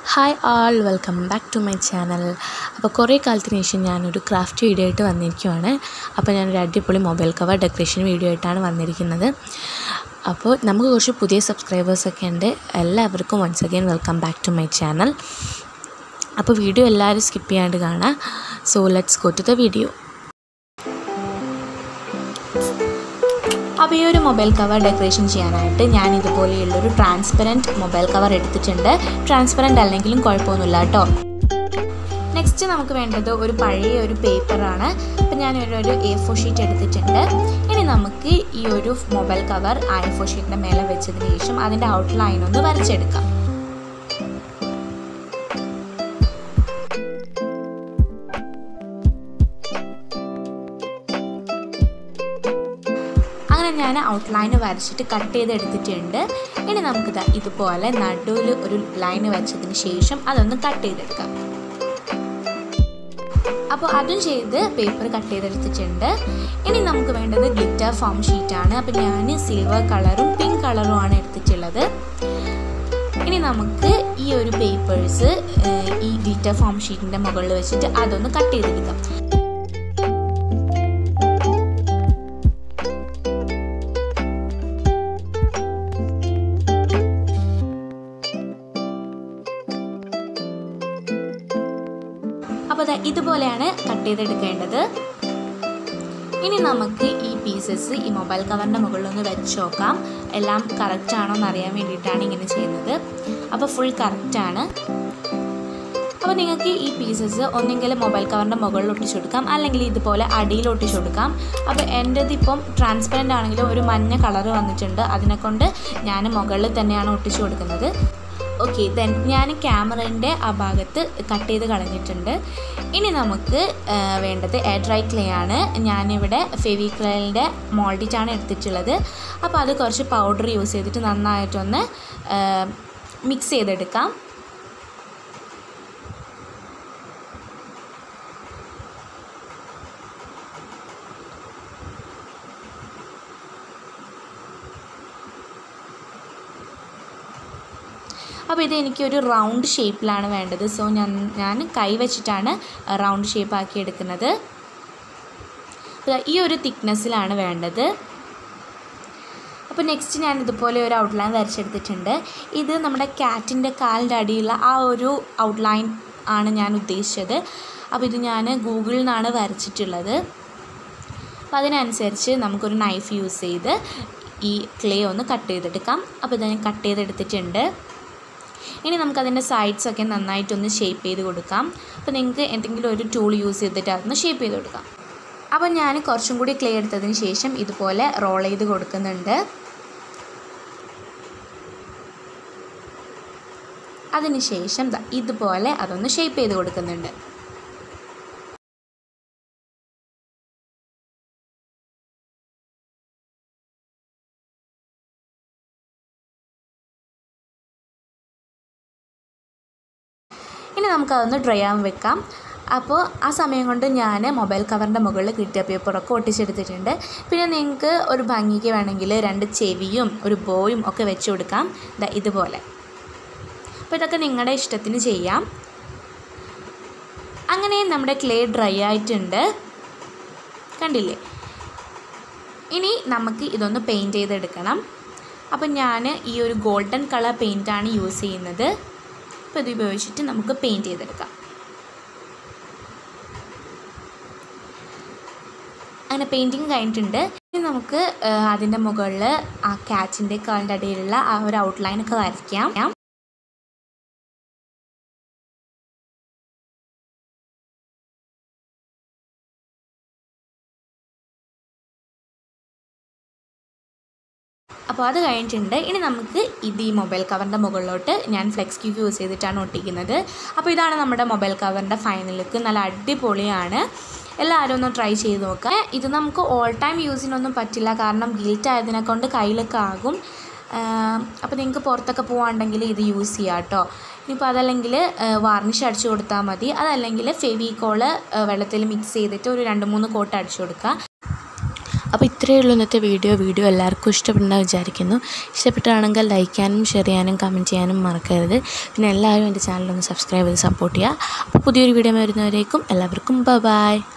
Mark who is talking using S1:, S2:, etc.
S1: hi all welcome back to my channel അപ്പോൾ കുറേ കാലത്തിന് ശേഷം ഞാനൊരു ക്രാഫ്റ്റ് വീഡിയോ ആയിട്ട് വന്നിരിക്കുവാണ് അപ്പോൾ ഞാനൊരു അടിപൊളി മൊബൈൽ കവർ ഡെക്കറേഷൻ വീഡിയോ ആയിട്ടാണ് വന്നിരിക്കുന്നത് അപ്പോൾ നമുക്ക് കുറച്ച് പുതിയ സബ്സ്ക്രൈബേഴ്സൊക്കെ ഉണ്ട് എല്ലാവർക്കും once again welcome back to my channel അപ്പോൾ വീഡിയോ എല്ലാവരും സ്കിപ്പ് ചെയ്യാണ്ട് കാണാം so let's go to the video അപ്പോൾ ഈ ഒരു മൊബൈൽ കവർ ഡെക്കറേഷൻ ചെയ്യാനായിട്ട് ഞാൻ ഇതുപോലെയുള്ളൊരു ട്രാൻസ്പെറൻറ്റ് മൊബൈൽ കവർ എടുത്തിട്ടുണ്ട് ട്രാൻസ്പെറൻറ്റ് അല്ലെങ്കിലും കുഴപ്പമൊന്നുമില്ല കേട്ടോ നെക്സ്റ്റ് നമുക്ക് വേണ്ടത് ഒരു പഴയ ഒരു പേപ്പറാണ് അപ്പോൾ ഞാൻ ഒരു ഒരു എ ഫോർ ഷീറ്റ് എടുത്തിട്ടുണ്ട് ഇനി നമുക്ക് ഈ ഒരു മൊബൈൽ കവർ ആ എ ഫോർ ഷീറ്റിൻ്റെ മേലെ വെച്ചതിന് ശേഷം അതിൻ്റെ ഔട്ട്ലൈൻ ഒന്ന് വരച്ചെടുക്കാം അങ്ങനെ ഞാൻ ഔട്ട്ലൈൻ വരച്ചിട്ട് കട്ട് ചെയ്ത് എടുത്തിട്ടുണ്ട് ഇനി നമുക്കിത് ഇതുപോലെ നടുവിൽ ഒരു ലൈൻ വെച്ചതിന് ശേഷം അതൊന്ന് കട്ട് ചെയ്തെടുക്കാം അപ്പോൾ അതും ചെയ്ത് പേപ്പർ കട്ട് ചെയ്തെടുത്തിട്ടുണ്ട് ഇനി നമുക്ക് വേണ്ടത് ഗ്ലിറ്റർ ഫോം ഷീറ്റാണ് അപ്പോൾ ഞാൻ സിൽവർ കളറും പിങ്ക് കളറും ആണ് എടുത്തിട്ടുള്ളത് ഇനി നമുക്ക് ഈ ഒരു പേപ്പേഴ്സ് ഈ ഗ്ലിറ്റർ ഫോം ഷീറ്റിൻ്റെ മുകളിൽ വെച്ചിട്ട് അതൊന്ന് കട്ട് ചെയ്തെടുക്കാം അപ്പോൾ ദാ ഇതുപോലെയാണ് കട്ട് ചെയ്തെടുക്കേണ്ടത് ഇനി നമുക്ക് ഈ പീസസ് ഈ മൊബൈൽ കവറിൻ്റെ മുകളിലൊന്ന് വെച്ച് നോക്കാം എല്ലാം കറക്റ്റ് ആണോ എന്ന് അറിയാൻ വേണ്ടിയിട്ടാണ് ഇങ്ങനെ ചെയ്യുന്നത് അപ്പോൾ ഫുൾ കറക്റ്റാണ് അപ്പോൾ നിങ്ങൾക്ക് ഈ പീസസ് ഒന്നെങ്കിൽ മൊബൈൽ കവറിൻ്റെ മുകളിൽ ഒട്ടിച്ചു കൊടുക്കാം അല്ലെങ്കിൽ ഇതുപോലെ അടിയിൽ ഒട്ടിച്ചു കൊടുക്കാം അപ്പോൾ എൻ്റെത് ഇപ്പം ട്രാൻസ്പെറൻ്റ് ആണെങ്കിലും ഒരു മഞ്ഞ കളർ വന്നിട്ടുണ്ട് അതിനെക്കൊണ്ട് ഞാൻ മുകളിൽ തന്നെയാണ് ഒട്ടിച്ചു കൊടുക്കുന്നത് ഓക്കെ ദെൻ ഞാൻ ക്യാമറേൻ്റെ ആ ഭാഗത്ത് കട്ട് ചെയ്ത് കളഞ്ഞിട്ടുണ്ട് ഇനി നമുക്ക് വേണ്ടത് എയർ ഡ്രൈ ക്ലേ ആണ് ഞാനിവിടെ ഫെവിക്രലിൻ്റെ മോൾഡിറ്റാണ് എടുത്തിട്ടുള്ളത് അപ്പോൾ അത് കുറച്ച് പൗഡർ യൂസ് ചെയ്തിട്ട് നന്നായിട്ടൊന്ന് മിക്സ് ചെയ്തെടുക്കാം അപ്പോൾ ഇത് എനിക്കൊരു റൗണ്ട് ഷേപ്പിലാണ് വേണ്ടത് സോ ഞാൻ ഞാൻ കൈ വെച്ചിട്ടാണ് റൗണ്ട് ഷേപ്പ് ആക്കി എടുക്കുന്നത് ഈ ഒരു തിക്നെസ്സിലാണ് വേണ്ടത് അപ്പോൾ നെക്സ്റ്റ് ഞാൻ ഇതുപോലെ ഒരു ഔട്ട്ലൈൻ വരച്ചെടുത്തിട്ടുണ്ട് ഇത് നമ്മുടെ ക്യാറ്റിൻ്റെ കാലിൻ്റെ അടിയിലുള്ള ആ ഒരു ഔട്ട്ലൈൻ ആണ് ഞാൻ ഉദ്ദേശിച്ചത് അപ്പോൾ ഇത് ഞാൻ ഗൂഗിളിൽ നിന്നാണ് വരച്ചിട്ടുള്ളത് അപ്പോൾ അതിനനുസരിച്ച് നമുക്കൊരു നൈഫ് യൂസ് ചെയ്ത് ഈ ക്ലേ ഒന്ന് കട്ട് ചെയ്തെടുക്കാം അപ്പോൾ ഇത് ഞാൻ കട്ട് ചെയ്തെടുത്തിട്ടുണ്ട് ഇനി നമുക്കതിൻ്റെ സൈഡ്സൊക്കെ നന്നായിട്ടൊന്ന് ഷേപ്പ് ചെയ്ത് കൊടുക്കാം അപ്പോൾ നിങ്ങൾക്ക് എന്തെങ്കിലും ഒരു ടൂൾ യൂസ് ചെയ്തിട്ട് അതൊന്ന് ഷേപ്പ് ചെയ്ത് കൊടുക്കാം അപ്പോൾ ഞാൻ കുറച്ചും കൂടി ക്ലേ എടുത്തതിന് ശേഷം ഇതുപോലെ റോൾ ചെയ്ത് കൊടുക്കുന്നുണ്ട് അതിനുശേഷം ഇതുപോലെ അതൊന്ന് ഷേപ്പ് ചെയ്ത് കൊടുക്കുന്നുണ്ട് ഇനി നമുക്കതൊന്ന് ഡ്രൈ ആവാൻ വെക്കാം അപ്പോൾ ആ സമയം കൊണ്ട് ഞാൻ മൊബൈൽ കവറിൻ്റെ മുകളിൽ കിട്ടിയ പേപ്പറൊക്കെ ഒട്ടിച്ചെടുത്തിട്ടുണ്ട് പിന്നെ നിങ്ങൾക്ക് ഒരു ഭംഗിക്ക് വേണമെങ്കിൽ രണ്ട് ചെവിയും ഒരു ബോയും ഒക്കെ വെച്ച് കൊടുക്കാം ഇതുപോലെ അപ്പോൾ ഇതൊക്കെ നിങ്ങളുടെ ഇഷ്ടത്തിന് ചെയ്യാം അങ്ങനെ നമ്മുടെ ക്ലേ ഡ്രൈ ആയിട്ടുണ്ട് കണ്ടില്ലേ ഇനി നമുക്ക് ഇതൊന്ന് പെയിൻറ്റ് ചെയ്തെടുക്കണം അപ്പം ഞാൻ ഈ ഒരു ഗോൾഡൻ കളർ പെയിൻറ്റാണ് യൂസ് ചെയ്യുന്നത് അപ്പോൾ ഇത് ഉപയോഗിച്ചിട്ട് നമുക്ക് പെയിൻറ്റ് ചെയ്തെടുക്കാം അങ്ങനെ പെയിൻറ്റിങ് കഴിഞ്ഞിട്ടുണ്ട് ഇനി നമുക്ക് അതിൻ്റെ മുകളിൽ ആ ക്യാച്ചിൻ്റെ കാലിൻ്റെ അടിയിലുള്ള ആ ഒരു ഔട്ട്ലൈനൊക്കെ വരയ്ക്കാം അപ്പോൾ അത് കഴിഞ്ഞിട്ടുണ്ട് ഇനി നമുക്ക് ഇത് ഈ മൊബൈൽ കവറിൻ്റെ മുകളിലോട്ട് ഞാൻ ഫ്ലെക്സ് ക്യൂക്ക് യൂസ് ചെയ്തിട്ടാണ് ഒട്ടിക്കുന്നത് അപ്പോൾ ഇതാണ് നമ്മുടെ മൊബൈൽ കവറിൻ്റെ ഫൈനൽ ലുക്ക് നല്ല അടിപൊളിയാണ് എല്ലാവരും ഒന്ന് ട്രൈ ചെയ്ത് നോക്കുക ഇത് നമുക്ക് ഓൾ ടൈം യൂസിനൊന്നും പറ്റില്ല കാരണം ഗിൽറ്റ് ആയതിനെ കൊണ്ട് കയ്യിലൊക്കെ ആകും അപ്പോൾ നിങ്ങൾക്ക് പുറത്തൊക്കെ പോകാണ്ടെങ്കിൽ ഇത് യൂസ് ചെയ്യാം കേട്ടോ ഇനിയിപ്പോൾ അതല്ലെങ്കിൽ വാർണിഷ് അടിച്ചു കൊടുത്താൽ മതി അതല്ലെങ്കിൽ ഫെവിക്കോള് വെള്ളത്തിൽ മിക്സ് ചെയ്തിട്ട് ഒരു രണ്ട് മൂന്ന് കോട്ട് അടിച്ചു കൊടുക്കുക അപ്പോൾ ഇത്രയേ ഉള്ളൂ ഇന്നത്തെ വീഡിയോ വീഡിയോ എല്ലാവർക്കും ഇഷ്ടപ്പെടുന്ന വിചാരിക്കുന്നു ഇഷ്ടപ്പെട്ടാണെങ്കിൽ ലൈക്ക് ചെയ്യാനും ഷെയർ ചെയ്യാനും കമൻറ്റ് ചെയ്യാനും മറക്കരുത് പിന്നെ എല്ലാവരും എൻ്റെ ചാനലൊന്ന് സബ്സ്ക്രൈബ് ചെയ്ത് സപ്പോർട്ട് ചെയ്യുക അപ്പോൾ പുതിയൊരു വീഡിയോ വരുന്നവരേക്കും എല്ലാവർക്കും ബൈ